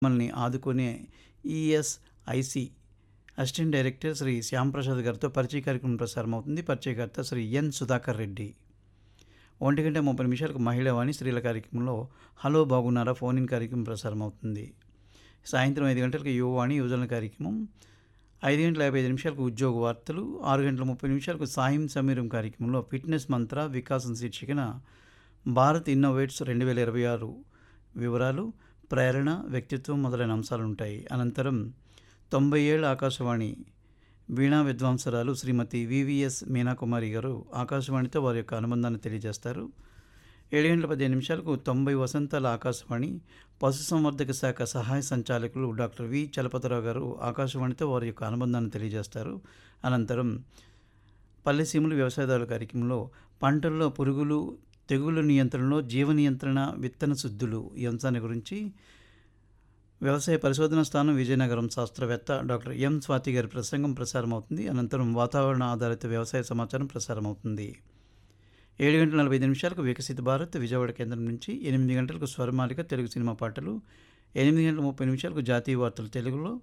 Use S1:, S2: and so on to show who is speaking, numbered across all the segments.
S1: మమ్మల్ని ఆదుకునే ESIC assistant director Shri Shyamprasad గారితో పరిచయ కార్యక్రమం ప్రసారం అవుతుంది పరిచయకర్త శ్రీ ఎన్ సుధాకర్ రెడ్డి ఒంటి గంట ముప్పై నిమిషాలకు మహిళవాణి స్త్రీల కార్యక్రమంలో హలో బాగున్నారా ఫోన్ ఇన్ కార్యక్రమం ప్రసారం అవుతుంది సాయంత్రం ఐదు గంటలకు యువవాణి యువజన కార్యక్రమం ఐదు గంటల యాభై ఐదు నిమిషాలకు ఉద్యోగ వార్తలు ఆరు గంటల ముప్పై నిమిషాలకు సాయం సమీరం కార్యక్రమంలో ఫిట్నెస్ మంత్ర వికాసం శీర్షికన భారత్ ఇన్నోవేట్స్ రెండు వేల ఇరవై ఆరు వివరాలు ప్రేరణ వ్యక్తిత్వం మొదలైన అంశాలు ఉంటాయి అనంతరం తొంభై ఏళ్ళ ఆకాశవాణి వీణా విద్వాంసరాలు శ్రీమతి వివిఎస్ మీనాకుమారి గారు ఆకాశవాణితో వారి యొక్క అనుబంధాన్ని తెలియజేస్తారు ఏడు గంటల పదిహేను నిమిషాలకు తొంభై వసంతాల ఆకాశవాణి పశుసంవర్ధక శాఖ సహాయ సంచాలకులు డాక్టర్ వి చలపతిరావు గారు ఆకాశవాణితో వారి యొక్క అనుబంధాన్ని తెలియజేస్తారు అనంతరం పల్లెసీములు వ్యవసాయదారుల కార్యక్రమంలో పంటల్లో పురుగులు తెగులు నియంత్రణలో జీవ నియంత్రణ విత్తన శుద్ధులు ఈ అంశాన్ని గురించి వ్యవసాయ పరిశోధన స్థానం విజయనగరం శాస్త్రవేత్త డాక్టర్ ఎం స్వాతి గారి ప్రసంగం ప్రసారం అవుతుంది అనంతరం వాతావరణ ఆధారిత వ్యవసాయ సమాచారం ప్రసారం అవుతుంది ఏడు గంటల నలభై ఐదు నిమిషాలకు వికసిత భారత్ విజయవాడ కేంద్రం నుంచి ఎనిమిది గంటలకు స్వరమాలిక తెలుగు సినిమా పాటలు ఎనిమిది గంటల ముప్పై నిమిషాలకు జాతీయ వార్తలు తెలుగులో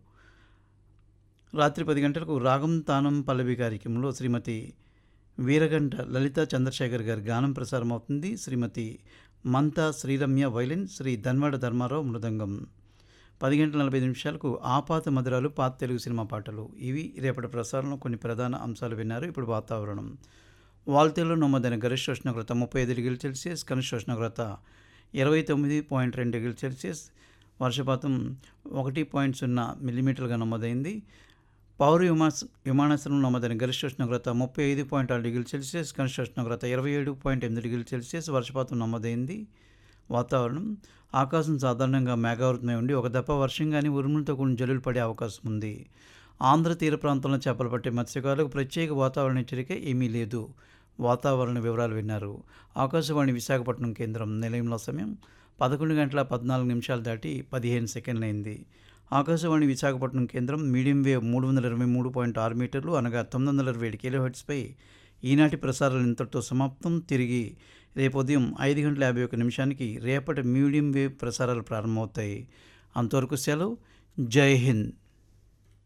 S1: రాత్రి పది గంటలకు రాగం తానం పల్లవి కార్యక్రమంలో శ్రీమతి వీరగంట లలిత చంద్రశేఖర్ గారి గానం ప్రసారం అవుతుంది శ్రీమతి మంతా శ్రీరమ్య వైలిన్ శ్రీ ధన్వాడ ధర్మారావు మృదంగం పది గంటల నలభై నిమిషాలకు ఆపాత మధురాలు పాత తెలుగు సినిమా పాటలు ఇవి రేపటి ప్రసారంలో కొన్ని ప్రధాన అంశాలు విన్నారు ఇప్పుడు వాతావరణం వాల్తేలో నమోదైన గరిష్ట ఉష్ణోగ్రత ముప్పై ఐదు డిగ్రీల సెల్సియస్ కనిష్ట ఉష్ణోగ్రత ఇరవై తొమ్మిది పాయింట్ రెండు డిగ్రీల సెల్సియస్ వర్షపాతం ఒకటి పాయింట్ సున్నా మిల్లీమీటర్లుగా నమోదైంది పౌర విమా విమానాశ్రయంలో నమోదైన గరిష్ట ఉష్ణోగ్రత ముప్పై ఐదు పాయింట్ ఆరు డిగ్రీల సెల్సియస్ కనిష్ట ఉష్ణోగ్రత ఇరవై ఏడు పాయింట్ ఎనిమిది డిగ్రీల సెల్సియస్ వర్షపాతం నమోదైంది వాతావరణం ఆకాశం సాధారణంగా మేఘావృతమై ఉండి ఒక దప్ప వర్షం కానీ ఉరుములతో కూడిన జల్లులు పడే అవకాశం ఉంది ఆంధ్ర తీర ప్రాంతంలో చేపలు పట్టే మత్స్యకారులకు ప్రత్యేక వాతావరణ హెచ్చరిక ఏమీ లేదు వాతావరణ వివరాలు విన్నారు ఆకాశవాణి విశాఖపట్నం కేంద్రం నిలయంలో సమయం పదకొండు గంటల పద్నాలుగు నిమిషాలు దాటి పదిహేను సెకండ్లు అయింది ఆకాశవాణి విశాఖపట్నం కేంద్రం మీడియం వేవ్ మూడు వందల ఇరవై మూడు పాయింట్ ఆరు మీటర్లు అనగా తొమ్మిది వందల ఇరవై ఏడు కిలో హెడ్స్పై ఈనాటి ప్రసారాలు ఇంతటితో సమాప్తం తిరిగి రేపు ఉదయం ఐదు గంటల యాభై ఒక్క నిమిషానికి రేపటి మీడియం వేవ్ ప్రసారాలు ప్రారంభమవుతాయి అంతవరకు సెలవు జై హింద్